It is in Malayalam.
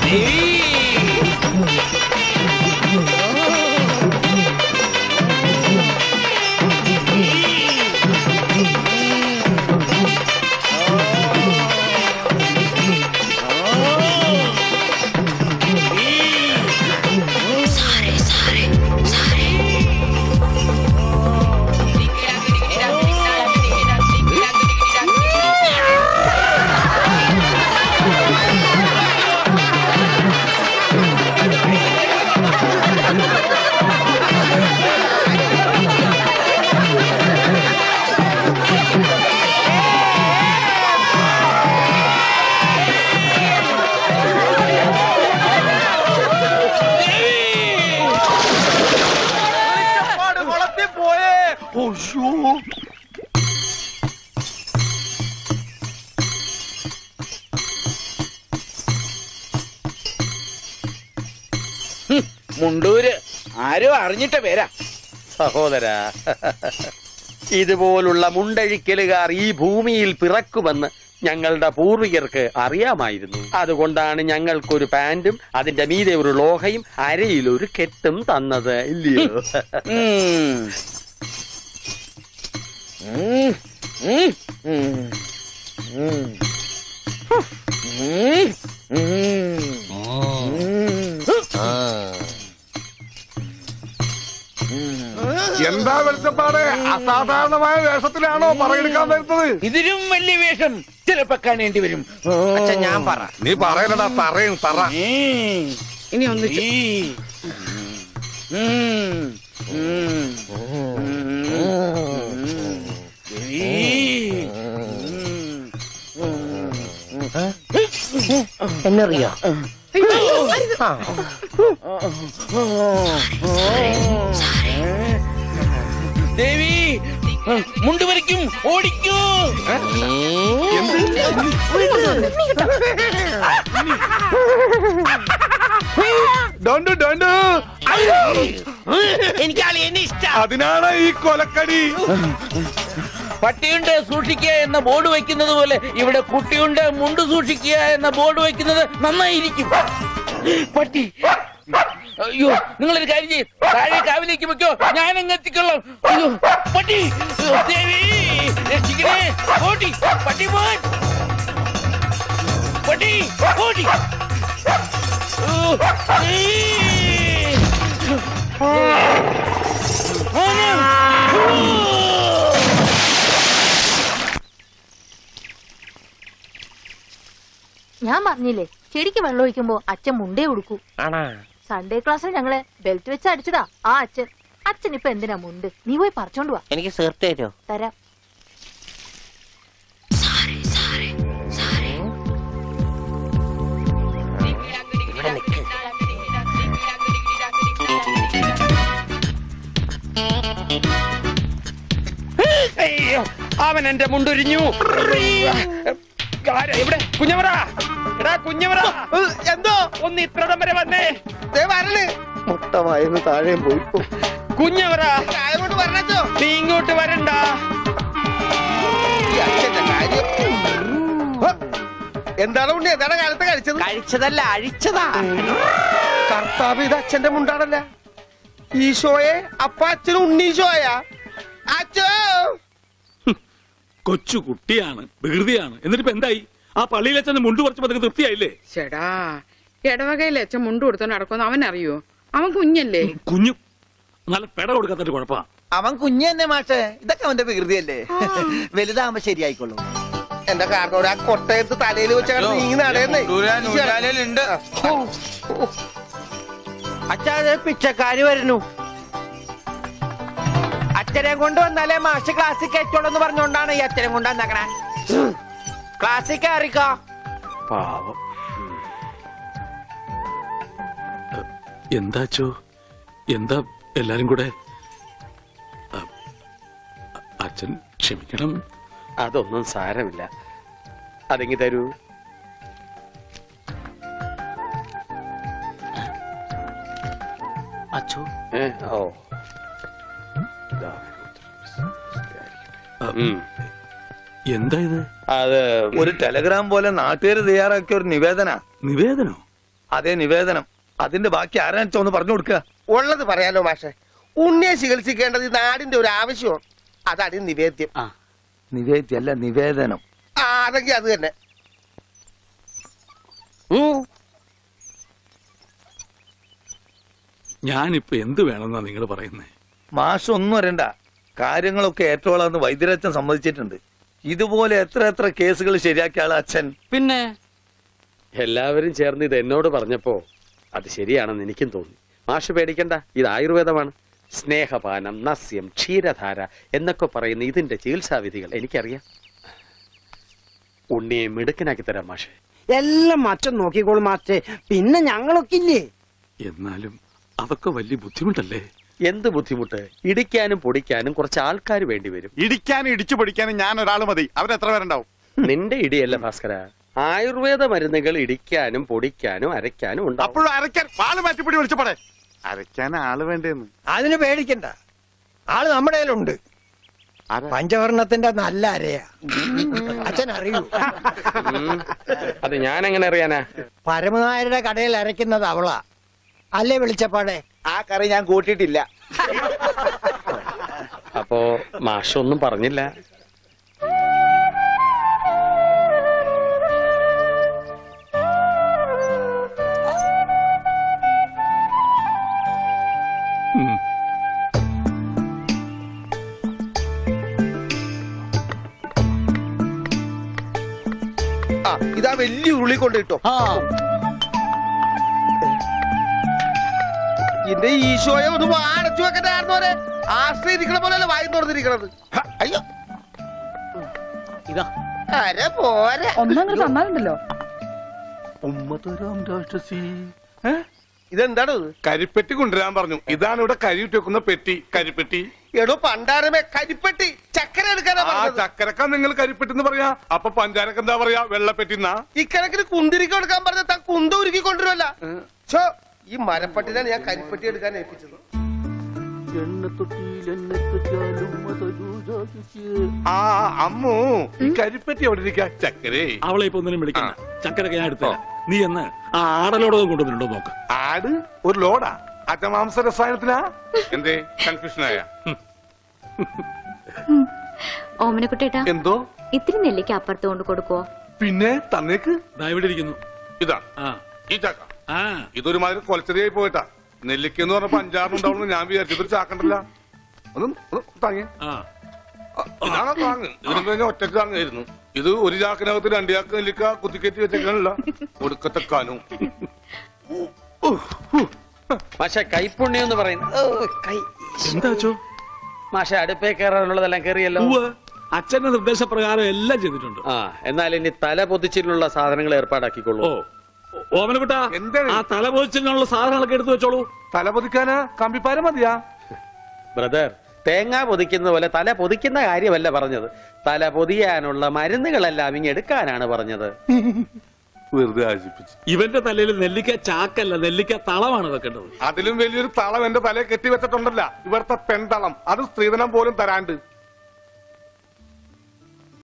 മുണ്ടൂര് ആരോ അറിഞ്ഞിട്ട പേരാ സഹോദര ഇതുപോലുള്ള മുണ്ടഴിക്കലുകാർ ഈ ഭൂമിയിൽ പിറക്കുമെന്ന് ഞങ്ങളുടെ പൂർവികർക്ക് അറിയാമായിരുന്നു അതുകൊണ്ടാണ് ഞങ്ങൾക്കൊരു പാന്റും അതിന്റെ മീതെ ഒരു ലോഹയും അരയിൽ ഒരു കെട്ടും തന്നത് ഇല്ലയോ ഉം. ഉം. ഉം. ഉം. ഉം. ഉം. ഉം. എന്താ വെളിച്ചപ്പാട് അസാധാരണമായ വേഷത്തിലാണോ പറയെടുക്കാൻ വരുന്നത് ഇതിലും വലിയ വേഷം ചിലപ്പോ കാണേണ്ടി വരും അച്ഛൻ ഞാൻ പറ നീ പറയലടാ പറയും പറ ഉം. ഇനി ഒന്ന് ഈ. ഉം. ഉം. ഉം. ഈ. എന്നറിയോ ദേവി മുണ്ട് വരയ്ക്കും ഓടിക്കൂ ഡോണ്ടു ഡോണ്ടു എനിക്ക് അളിയനെ ഇഷ്ടം അതിനാണ് ഈ കൊലക്കടി പട്ടിയുണ്ട് സൂക്ഷിക്കുക എന്ന ബോർഡ് വെക്കുന്നത് പോലെ ഇവിടെ കുട്ടിയുണ്ട് മുണ്ട് സൂക്ഷിക്കുക എന്ന ബോർഡ് വെക്കുന്നത് നന്നായിരിക്കും പട്ടി അയ്യോ നിങ്ങളൊരു കാര്യം ചെയ്യും താഴെ കാവിലേക്ക് വെക്കോ ഞാൻ അങ്ങ് എത്തിക്കൊള്ളാം അയ്യോ പട്ടി അയ്യോ, ദേവി രക്ഷിക്കണേ ഓടി പട്ടി പോൻ പട്ടി ഓടി ഓ, ഈ. ആന. ഓ. ഞാൻ പറഞ്ഞില്ലേ ചെടിക്ക് വെള്ളം ഒഴിക്കുമ്പോ അച്ഛൻ മുണ്ടേ ഉടുക്കൂ ആണാ സൺഡേ ക്ലാസ്സിൽ ഞങ്ങളെ ബെൽറ്റ് വെച്ച് അടിച്ചതാ ആ അച്ഛൻ അച്ഛൻ ഇപ്പൊ എന്തിനാ മുണ്ട് നീ പോയി പറിച്ചോണ്ട് വാ എനിക്ക് സേർട്ട് തരുമോ തരാം അയ്യോ അവൻ എന്റെ മുണ്ടൊരിഞ്ഞു ആരാ ഇവിടെ കുഞ്ഞവറ എടാ കുഞ്ഞവറ എന്തോ ഒന്ന് ഇത്രടം വരെ വന്നേ മുട്ടമായിരുന്നു താഴെ പോയി കുഞ്ഞവറ നീ ഇങ്ങോട്ട് വരണ്ട എന്താണ് ഉണ്ണി എന്താണ് കാലത്ത് കഴിച്ചത് കഴിച്ചതല്ല അഴിച്ചതാ കർത്താവ് ഇത് അച്ഛന്റെ മുണ്ടാണല്ല ഈശോയെ അപ്പ അച്ഛനും ഉണ്ണീശോയാ അച്ഛോ കൊച്ചു കുട്ടിയാണ് വികൃതിയാണ് എന്നിട്ടിപ്പോ എന്തായി ആ പള്ളിയിൽ അച്ഛൻ മുണ്ടു കുറച്ച് പതുക്കെ തൃപ്തിയായില്ലേ ചേടാ ഇടവകയിലെ അച്ഛൻ മുണ്ട് കൊടുത്തോണ്ട് നടക്കുമെന്ന് അവൻ അറിയോ അവൻ കുഞ്ഞല്ലേ കുഞ്ഞു നല്ല പെട കൊടുക്കാത്തൊരു കുഴപ്പാ അവൻ കുഞ്ഞു തന്നെ മാഷേ ഇതൊക്കെ അവന്റെ വികൃതിയല്ലേ വലുതാകുമ്പോ ശരിയായിക്കോളും എന്റെ കാരണോട് ആ കൊട്ടയത്ത് തലയിൽ വെച്ച നീ നടയുന്നേ അച്ഛാ ദേ പിച്ചക്കാര് വരുന്നു അച്ഛനെ കൊണ്ട് വന്നാലേ മാഷ് ക്ലാസ്സിൽ കയറ്റുള്ളൂ എന്ന് പറഞ്ഞുകൊണ്ടാണ് ഈ അച്ഛനെ കൊണ്ട് വന്നേക്കണേ ക്ലാസ്സിൽ കയറിക്കോ പാവം എന്താച്ചോ എന്താ എല്ലാരും കൂടെ അ, അ- അച്ഛൻ ക്ഷമിക്കണം അതൊന്നും സാരമില്ല അതെങ്കി തരൂ അച്ഛോ ഏ, ഓ ഇതാ. ഉം. എന്താ ഇത് അത് ഒരു ടെലഗ്രാം പോലെ നാട്ടുകാർ തയ്യാറാക്കിയ ഒരു നിവേദന നിവേദനോ അതേ നിവേദനം അതിന്റെ ബാക്കി ആരാ ഒന്ന് പറഞ്ഞു കൊടുക്കുക ഉള്ളത് പറയാലോ മാഷെ ഉണ്ണിയെ ചികിത്സിക്കേണ്ടത് ഈ നാടിന്റെ ഒരു ആവശ്യമാണ് അതാണ് ഈ നിവേദ്യം നിവേദ്യല്ല നിവേദനം ആ അതെങ്കിൽ അത് തന്നെ ഞാനിപ്പോ എന്ത് വേണമെന്നാ നിങ്ങൾ പറയുന്നേ മാഷ് ഒന്നും വരണ്ട കാര്യങ്ങളൊക്കെ ഏറ്റോളാന്ന് വൈദ്യരച്ഛൻ സമ്മതിച്ചിട്ടുണ്ട് ഇതുപോലെ എത്ര എത്ര കേസുകൾ ശരിയാക്കിയ ആള് അച്ഛൻ പിന്നെ എല്ലാവരും ചേർന്ന് ഇത് എന്നോട് പറഞ്ഞപ്പോ അത് ശരിയാണെന്ന് എനിക്കും തോന്നി മാഷ് പേടിക്കണ്ട ഇത് ആയുർവേദമാണ് സ്നേഹപാനം നസ്യം ക്ഷീരധാര എന്നൊക്കെ പറയുന്ന ഇതിന്റെ ചികിത്സാവിധികൾ എനിക്കറിയാം ഉണ്ണിയെ മിടുക്കനാക്കി തരാം മാഷെ എല്ലാം അച്ഛൻ നോക്കിക്കോളും മാസ്റ്റേ പിന്നെ ഞങ്ങളൊക്കെ ഇല്ലേ എന്നാലും അതൊക്കെ വലിയ ബുദ്ധിമുട്ടല്ലേ എന്ത് ബുദ്ധിമുട്ട് ഇടിക്കാനും പൊടിക്കാനും കുറച്ച് ആൾക്കാർ വേണ്ടി വരും ഇടിക്കാനും ഇടിച്ചു പൊടിക്കാനും ഞാൻ ഒരാൾ മതി അവരെത്ര പേരുണ്ടാവും നിന്റെ ഇടിയല്ല ഭാസ്കര ആയുർവേദ മരുന്നുകൾ ഇടിക്കാനും പൊടിക്കാനും അരയ്ക്കാനും ഉണ്ടാവും അപ്പോഴും അരയ്ക്കാൻ വാള് മാറ്റിപ്പിടി വിളിച്ചപ്പോടെ അരയ്ക്കാൻ ആള് വേണ്ടേന്ന് അതിന് പേടിക്കണ്ട ആള് നമ്മുടെ കയ്യിലുണ്ട് ആരാ? പഞ്ചവർണത്തിന്റെ നല്ല അരയാ അച്ഛൻ അറിയൂ ഉം. അത് ഞാൻ എങ്ങനെ അറിയാനാ പരമനായരുടെ കടയിൽ അരയ്ക്കുന്നത് അവളാ അല്ലേ വിളിച്ചപ്പാടെ ആ കറി ഞാൻ കൂട്ടിയിട്ടില്ല അപ്പോ മാഷൊന്നും പറഞ്ഞില്ല ഉം. ആ ഇതാ വലിയ ഉരുളി കൊണ്ട് കിട്ടോ എന്റെ ഈശോയെ ഒന്ന് വാടച്ചു വെക്കണ്ടായിരുന്നോരെ ആശ്രയിരിക്കണ പോലെ വായി തുറന്നിരിക്കണത് ഹ, അയ്യോ ഇതാ അര പോരെ ഒന്നങ്ങനെ തന്നാലുണ്ടല്ലോ ഇതെന്താണ് ഇത്? കരിപ്പെട്ടി കൊണ്ടുവരാൻ പറഞ്ഞു ഇതാണ് ഇവിടെ കരിയിട്ട് വെക്കുന്ന പെട്ടി കരിപ്പെട്ടി എടോ പണ്ടാരമേ കരിപ്പെട്ടി ചക്കര എടുക്കാനാ ആ പറഞ്ഞത് ചക്കരക്ക നിങ്ങൾ കരിപ്പെട്ടി എന്ന് പറയാ അപ്പൊ പഞ്ചാരക്ക് എന്താ പറയാ വെള്ളപ്പെട്ടി എന്നാ ഇക്കണക്കിന് കുന്തിരിക്ക എടുക്കാൻ പറഞ്ഞ താൻ കുന്ത ഉരുക്കി കൊണ്ടുവരുമല്ല ഛോ, ഈ മരപ്പട്ടിനാണ് ഞാൻ കരിപ്പെട്ടി എടുക്കാൻ ഏൽപ്പിച്ചത് ആ അമ്മു ഈ കരിപ്പെട്ടി എവിടെ ഇരിക്കാ ചക്കരേ അവളെ ഇപ്പൊ ഒന്നിനും വിളിക്കണ്ട ചക്കരൊക്കെ ഞാൻ എടുത്തരാം നീ എന്ന് ആ ആടലോടകം കൊണ്ടുവന്നിട്ടുണ്ടോ നോക്ക് ആട് ഒരു ലോഡാ അറ്റമാംസ രസായനത്തിനാ എന്തേ കൺഫ്യൂഷനായ ഓമനക്കുട്ടേട്ടാ എന്തോ ഇത്തിരി നെല്ലിക്ക് അപ്പുറത്ത് കൊണ്ട് കൊടുക്കുവോ പിന്നെ തന്നേക്ക് ദാ ഇവിടെ ഇരിക്കുന്നു ഇതാ ആ ഈ ചക്ക ആ ഇതൊരുമാതിരി കൊലച്ചെറിയായി പോയിട്ടാ നെല്ലിക്ക എന്ന് പറഞ്ഞപ്പോ അഞ്ചാറുണ്ടാവുന്നു ഞാൻ വിചാരിച്ചു ഇതൊരു ചാക്കണ്ടല്ല ഒന്ന് ഒന്ന് താങ്ങി ആ ഇതാണോ താങ്ങ് ഇതിന് കഴിഞ്ഞാൽ ഒറ്റക്ക് താങ്ങായിരുന്നു ഇത് ഒരു ചാക്കിനകത്ത് രണ്ട് ചാക്ക് നെല്ലിക്ക കുത്തിക്കയറ്റി വെച്ചേക്കാനല്ല ഒടുക്കത്തെ കാനും മാഷെ കൈപ്പുണ്യം എന്ന് പറയുന്നത് ഓ, കൈ എന്താ അച്ചോ മാഷ അടുപ്പേ കയറാനുള്ളതെല്ലാം കയറിയല്ലോ ഉവ്വ് അച്ഛന്റെ നിർദ്ദേശപ്രകാരം എല്ലാം ചെയ്തിട്ടുണ്ട് ആ എന്നാൽ ഇനി തല പൊതിച്ചിലുള്ള സാധനങ്ങൾ ഏർപ്പാടാക്കിക്കൊള്ളൂ ഓ ഓമനക്കുട്ട എന്താണ്? ആ തല പൊതിച്ചിനുള്ള സാധനങ്ങളൊക്കെ എടുത്തു വെച്ചോളൂ തല പൊതിക്കാനാ കമ്പിപ്പാര മതിയാ ബ്രദർ തേങ്ങ പൊതിക്കുന്ന പോലെ തല പൊതിക്കുന്ന കാര്യമല്ല പറഞ്ഞത് തല പൊതിയാനുള്ള മരുന്നുകളെല്ലാം ഇങ്ങ് എടുക്കാനാണ് പറഞ്ഞത് വെറുതെ ആശിപ്പിച്ചു ഇവന്റെ തലയിൽ നെല്ലിക്ക ചാക്കല്ല നെല്ലിക്ക തളമാണ് വെക്കേണ്ടത് അതിലും വലിയൊരു തളം എന്റെ തലയെ കെട്ടി വെച്ചിട്ടുണ്ടല്ല ഇവിടുത്തെ പെൺതളം അത് സ്ത്രീധനം പോലും തരാണ്ട്